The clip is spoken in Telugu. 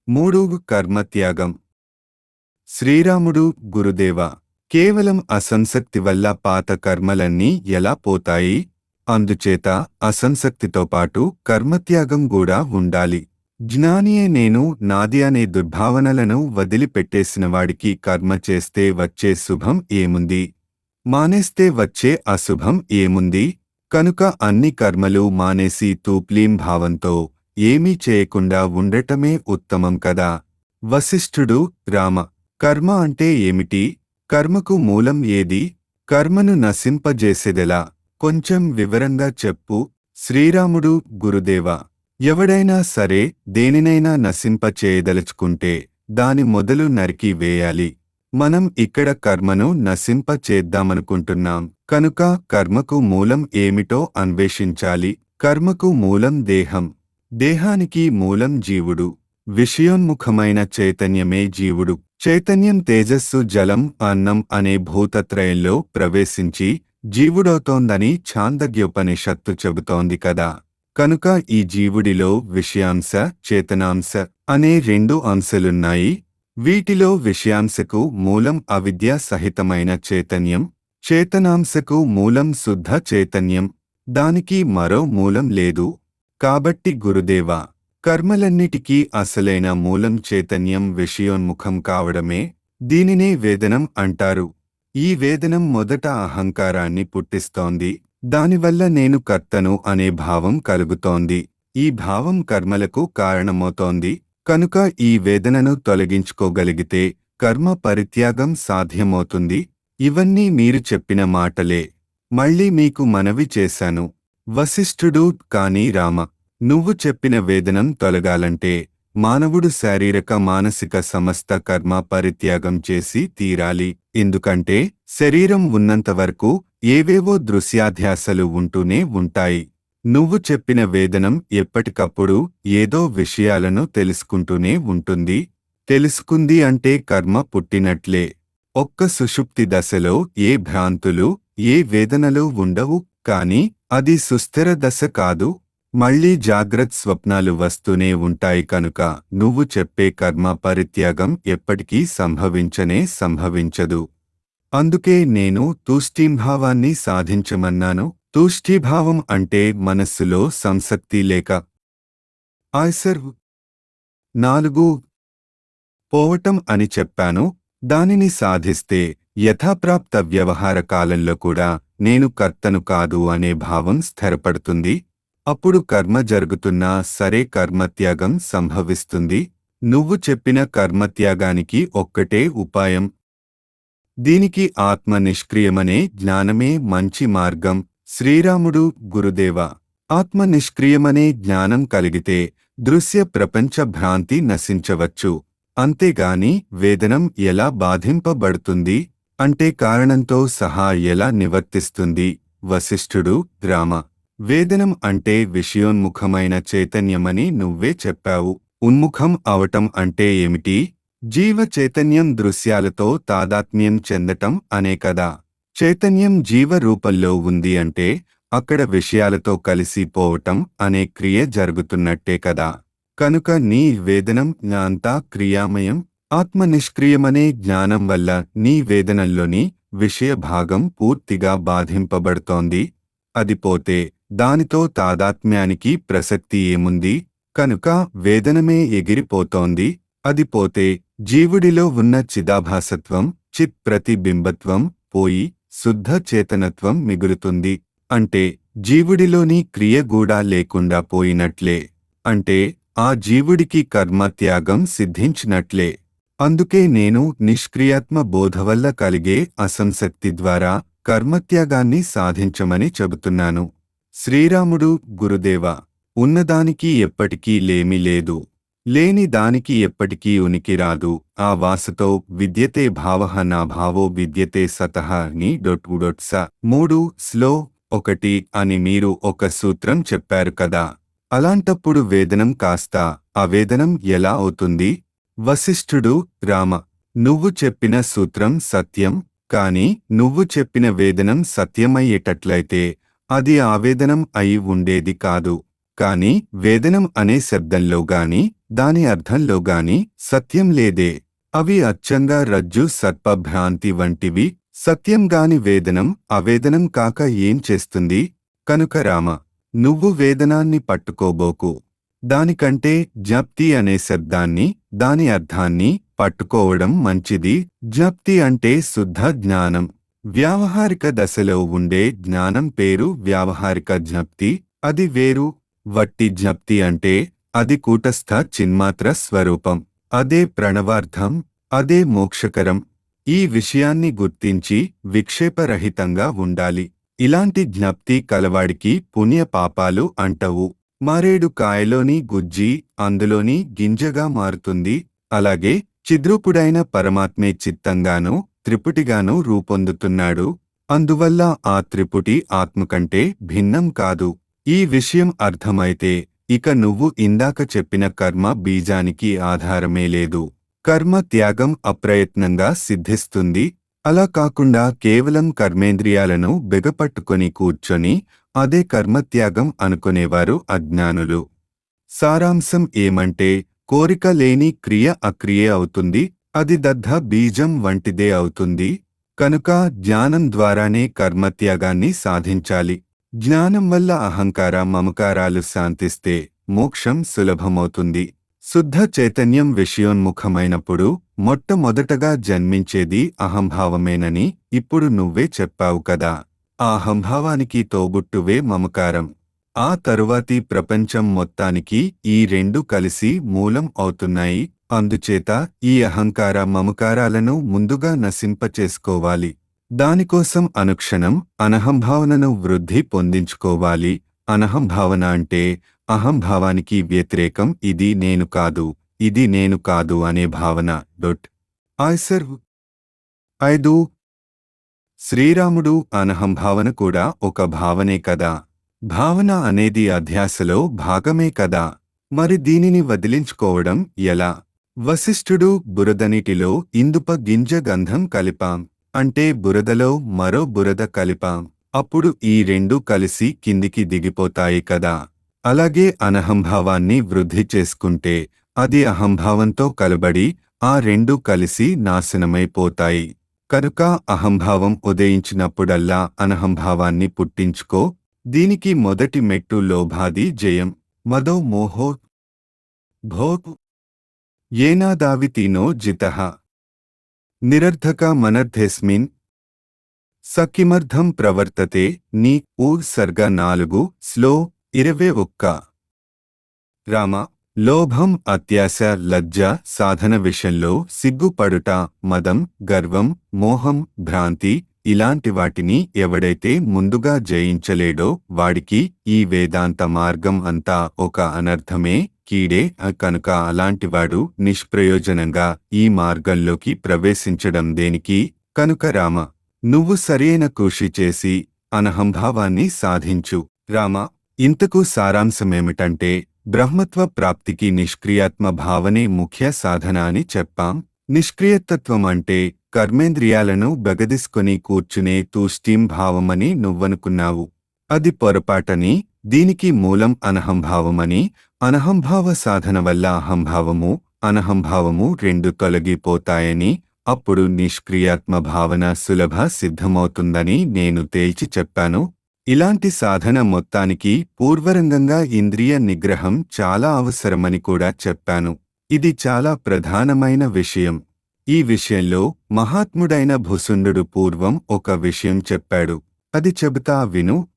మూడు కర్మత్యాగం శ్రీరాముడు గురుదేవ కేవలం అసంసక్తి వల్ల పాత కర్మలన్నీ ఎలా పోతాయి అందుచేత అసంసక్తితో పాటు కర్మత్యాగం కూడా ఉండాలి జ్ఞానియే నేను నాది అనే దుర్భావనలను వదిలిపెట్టేసిన వాడికి కర్మ చేస్తే వచ్చే శుభం ఏముంది మానేస్తే వచ్చే అశుభం ఏముంది కనుక అన్ని కర్మలు మానేసి తూప్లీం భావంతో ఏమీ చేయకుండా ఉండటమే ఉత్తమం కదా వశిష్ఠుడు రామ కర్మ అంటే ఏమిటి కర్మకు మూలం ఏది కర్మను నశింపజేసేదెలా కొంచెం వివరంగా చెప్పు శ్రీరాముడు గురుదేవ ఎవడైనా సరే దేనినైనా నశింపచేయదలుచుకుంటే దాని మొదలు నరికి వేయాలి మనం ఇక్కడ కర్మను నశింప చేద్దామనుకుంటున్నాం కనుక కర్మకు మూలం ఏమిటో అన్వేషించాలి కర్మకు మూలం దేహం దేహానికి మూలం జీవుడు విషయోన్ముఖమైన చైతన్యమే జీవుడు చైతన్యం తేజస్సు జలం అన్నం అనే భూతత్రయంలో ప్రవేశించి జీవుడవుతోందని ఛాందగ్యోపనిషత్తు చెబుతోంది కదా కనుక ఈ జీవుడిలో విషయాంశ చేతనాంశ అనే రెండు అంశలున్నాయి వీటిలో విషయాంశకు మూలం అవిద్య సహితమైన చైతన్యం చేతనాంశకు మూలం శుద్ధ చైతన్యం దానికి మరో మూలం లేదు కాబట్టి గురుదేవా కర్మలన్నిటికీ అసలైన మూలం చైతన్యం విషయోన్ముఖం కావడమే దీనినే వేదనం అంటారు ఈ వేదనం మొదట అహంకారాన్ని పుట్టిస్తోంది దానివల్ల నేను కర్తను అనే భావం కలుగుతోంది ఈ భావం కర్మలకు కారణమవుతోంది కనుక ఈ వేదనను తొలగించుకోగలిగితే కర్మ పరిత్యాగం సాధ్యమవుతుంది ఇవన్నీ మీరు చెప్పిన మాటలే మళ్ళీ మీకు మనవి చేశాను వశిష్ఠుడు కాని రామ నువ్వు చెప్పిన వేదనం తొలగాలంటే మానవుడు శారీరక మానసిక సమస్త కర్మ పరిత్యాగం చేసి తీరాలి ఎందుకంటే శరీరం ఉన్నంతవరకు ఏవేవో దృశ్యాధ్యాసలు ఉంటూనే ఉంటాయి నువ్వు చెప్పిన వేదనం ఎప్పటికప్పుడు ఏదో విషయాలను తెలుసుకుంటూనే ఉంటుంది తెలుసుకుంది అంటే కర్మ పుట్టినట్లే ఒక్క సుషుప్తి దశలో ఏ భ్రాంతులు ఏ వేదనలు ఉండవు కాని అది సుస్థిర దశ కాదు మళ్ళీ జాగ్రత్త స్వప్నాలు వస్తూనే ఉంటాయి కనుక నువ్వు చెప్పే కర్మ పరిత్యాగం ఎప్పటికీ సంభవించనే సంభవించదు అందుకే నేను తూష్టీంభావాన్ని సాధించమన్నాను తూష్టీభావం అంటే మనస్సులో సంసక్తి లేక ఆయ్సర్ నాలుగు పోవటం అని చెప్పాను దానిని సాధిస్తే యథాప్రాప్త వ్యవహార కాలంలో కూడా నేను కర్తను కాదు అనే భావం స్థిరపడుతుంది అప్పుడు కర్మ జరుగుతున్నా సరే కర్మత్యాగం సంభవిస్తుంది నువ్వు చెప్పిన కర్మత్యాగానికి ఒక్కటే ఉపాయం దీనికి ఆత్మ నిష్క్రియమనే జ్ఞానమే మంచి మార్గం శ్రీరాముడు గురుదేవ ఆత్మ నిష్క్రియమనే జ్ఞానం కలిగితే దృశ్య ప్రపంచ భ్రాంతి నశించవచ్చు అంతేగాని వేదనం ఎలా బాధింపబడుతుంది అంటే కారణంతో సహా ఎలా నివర్తిస్తుంది వశిష్ఠుడు రామ వేదనం అంటే విషయోన్ముఖమైన చైతన్యమని నువ్వే చెప్పావు ఉన్ముఖం అవటం అంటే ఏమిటి జీవ చైతన్యం దృశ్యాలతో తాదాత్మ్యం చెందటం అనే కదా చైతన్యం జీవ రూపంలో ఉంది అంటే అక్కడ విషయాలతో కలిసి పోవటం అనే క్రియ జరుగుతున్నట్టే కదా కనుక నీ వేదనం అంతా క్రియామయం ఆత్మ నిష్క్రియమనే జ్ఞానం వల్ల నీ వేదనల్లోని విషయ భాగం పూర్తిగా బాధింపబడుతోంది అది పోతే దానితో తాదాత్మ్యానికి ప్రసక్తి ఏముంది కనుక వేదనమే ఎగిరిపోతోంది అది పోతే జీవుడిలో ఉన్న చిదాభాసత్వం చిత్ ప్రతిబింబత్వం పోయి శుద్ధ చేతనత్వం మిగులుతుంది అంటే జీవుడిలోని క్రియ కూడా లేకుండా పోయినట్లే అంటే ఆ జీవుడికి కర్మత్యాగం సిద్ధించినట్లే అందుకే నేను నిష్క్రియాత్మ బోధ వల్ల కలిగే అసంశక్తి ద్వారా కర్మత్యాగాన్ని సాధించమని చెబుతున్నాను శ్రీరాముడు గురుదేవ ఉన్నదానికి ఎప్పటికీ లేమి లేదు లేని దానికి ఎప్పటికీ ఉనికి రాదు ఆ వాసతో విద్యతే భావ నా భావో విద్యతే సతః ని డొట్ డొట్ స మూడు స్లో ఒకటి అని మీరు ఒక సూత్రం చెప్పారు కదా అలాంటప్పుడు వేదనం కాస్త అవేదనం ఎలా అవుతుంది వశిష్ఠుడు రామ నువ్వు చెప్పిన సూత్రం సత్యం కాని నువ్వు చెప్పిన వేదనం సత్యమయ్యేటట్లయితే అది ఆవేదనం అయి ఉండేది కాదు కాని వేదనం అనే శబ్దంలో గాని దాని అర్థంలో గాని సత్యం లేదే అవి అచ్చంగా రజ్జు సర్పభ్రాంతి వంటివి సత్యం గాని వేదనం అవేదనం కాక ఏం చేస్తుంది కనుక రామ నువ్వు వేదనాన్ని పట్టుకోబోకు దానికంటే జ్ఞప్తి అనే శబ్దాన్ని దాని అర్థాన్ని పట్టుకోవడం మంచిది జ్ఞప్తి అంటే శుద్ధ జ్ఞానం వ్యావహారిక దశలో ఉండే జ్ఞానం పేరు వ్యావహారిక జ్ఞప్తి అది వేరు వట్టి జ్ఞప్తి అంటే అది కూటస్థ చిన్మాత్ర స్వరూపం అదే ప్రణవార్థం అదే మోక్షకరం ఈ విషయాన్ని గుర్తించి విక్షేపరహితంగా ఉండాలి ఇలాంటి జ్ఞప్తి కలవాడికి పుణ్య పాపాలు అంటవు మారేడు కాయలోని గుజ్జి అందులోని గింజగా మారుతుంది అలాగే చిద్రూపుడైన పరమాత్మే చిత్తంగానూ త్రిపుటిగానూ రూపొందుతున్నాడు అందువల్ల ఆ త్రిపుటి ఆత్మ కంటే భిన్నం కాదు ఈ విషయం అర్థమైతే ఇక నువ్వు ఇందాక చెప్పిన కర్మ బీజానికి ఆధారమే లేదు కర్మ త్యాగం అప్రయత్నంగా సిద్ధిస్తుంది అలా కాకుండా కేవలం కర్మేంద్రియాలను బెగపట్టుకొని కూర్చొని అదే కర్మత్యాగం అనుకునేవారు అజ్ఞానులు సారాంశం ఏమంటే కోరిక లేని క్రియ అక్రియే అవుతుంది అది దగ్ధ బీజం వంటిదే అవుతుంది కనుక జ్ఞానం ద్వారానే కర్మత్యాగాన్ని సాధించాలి జ్ఞానం వల్ల అహంకార మమకారాలు శాంతిస్తే మోక్షం సులభమవుతుంది శుద్ధ చైతన్యం విషయోన్ముఖమైనప్పుడు మొట్టమొదటగా జన్మించేది అహంభావమేనని ఇప్పుడు నువ్వే చెప్పావు కదా ఆ అహంభావానికి తోబుట్టువే మమకారం ఆ తరువాతి ప్రపంచం మొత్తానికి ఈ రెండు కలిసి మూలం అవుతున్నాయి అందుచేత ఈ అహంకార మమకారాలను ముందుగా నశింపచేసుకోవాలి దానికోసం అనుక్షణం అనహంభావనను వృద్ధి పొందించుకోవాలి అనహంభావన అంటే అహంభావానికి వ్యతిరేకం ఇది నేను కాదు ఇది నేను కాదు అనే భావన డొట్ ఆయ్సర్ ఐదు శ్రీరాముడు అనహంభావన కూడా ఒక భావనే కదా భావన అనేది అధ్యాసలో భాగమే కదా మరి దీనిని వదిలించుకోవడం ఎలా వశిష్ఠుడు బురదనీటిలో ఇందుప గింజ గంధం కలిపాం అంటే బురదలో మరో బురద కలిపాం అప్పుడు ఈ రెండు కలిసి కిందికి దిగిపోతాయి కదా అలాగే అనహంభావాన్ని వృద్ధి చేసుకుంటే అది అహంభావంతో కలబడి ఆ రెండు కలిసి నాశనమైపోతాయి కనుక అహంభావం ఉదయించినప్పుడల్లా అనహంభావాన్ని పుట్టించుకో దీనికి మొదటి మెట్టు లోభాది జయం మదో మోహో భో ఏనాదావితీనో జితః నిరర్ధక మనర్థెస్మిన్ సకిమర్థం ప్రవర్తతే నీ ఊ సర్గ నాలుగు స్లో ఇరవై ఒక్క రామ లోభం అత్యాశ లజ్జ సాధన విషయంలో సిగ్గుపడుట మదం గర్వం మోహం భ్రాంతి ఇలాంటి వాటిని ఎవడైతే ముందుగా జయించలేడో వాడికి ఈ వేదాంత మార్గం అంతా ఒక అనర్థమే కీడే కనుక అలాంటివాడు నిష్ప్రయోజనంగా ఈ మార్గంలోకి ప్రవేశించడం దేనికి కనుక రామ నువ్వు సరైన కృషి చేసి అనహంభావాన్ని సాధించు రామ ఇంతకు సారాంశమేమిటంటే బ్రహ్మత్వ ప్రాప్తికి నిష్క్రియాత్మ భావనే ముఖ్య సాధన అని చెప్పాం నిష్క్రియతత్వం అంటే కర్మేంద్రియాలను బెగదిసుకొని కూర్చునే తూష్టీం భావమని నువ్వనుకున్నావు అది పొరపాటని దీనికి మూలం అనహంభావమని అనహంభావ సాధన వల్ల అహంభావము అనహంభావము రెండు తొలగిపోతాయని అప్పుడు నిష్క్రియాత్మ భావన సులభ సిద్ధమవుతుందని నేను తేల్చి చెప్పాను ఇలాంటి సాధన మొత్తానికి పూర్వరంగంగా ఇంద్రియ నిగ్రహం చాలా అవసరమని కూడా చెప్పాను ఇది చాలా ప్రధానమైన విషయం ఈ విషయంలో మహాత్ముడైన భుసుండు పూర్వం ఒక విషయం చెప్పాడు అది చెబుతా విను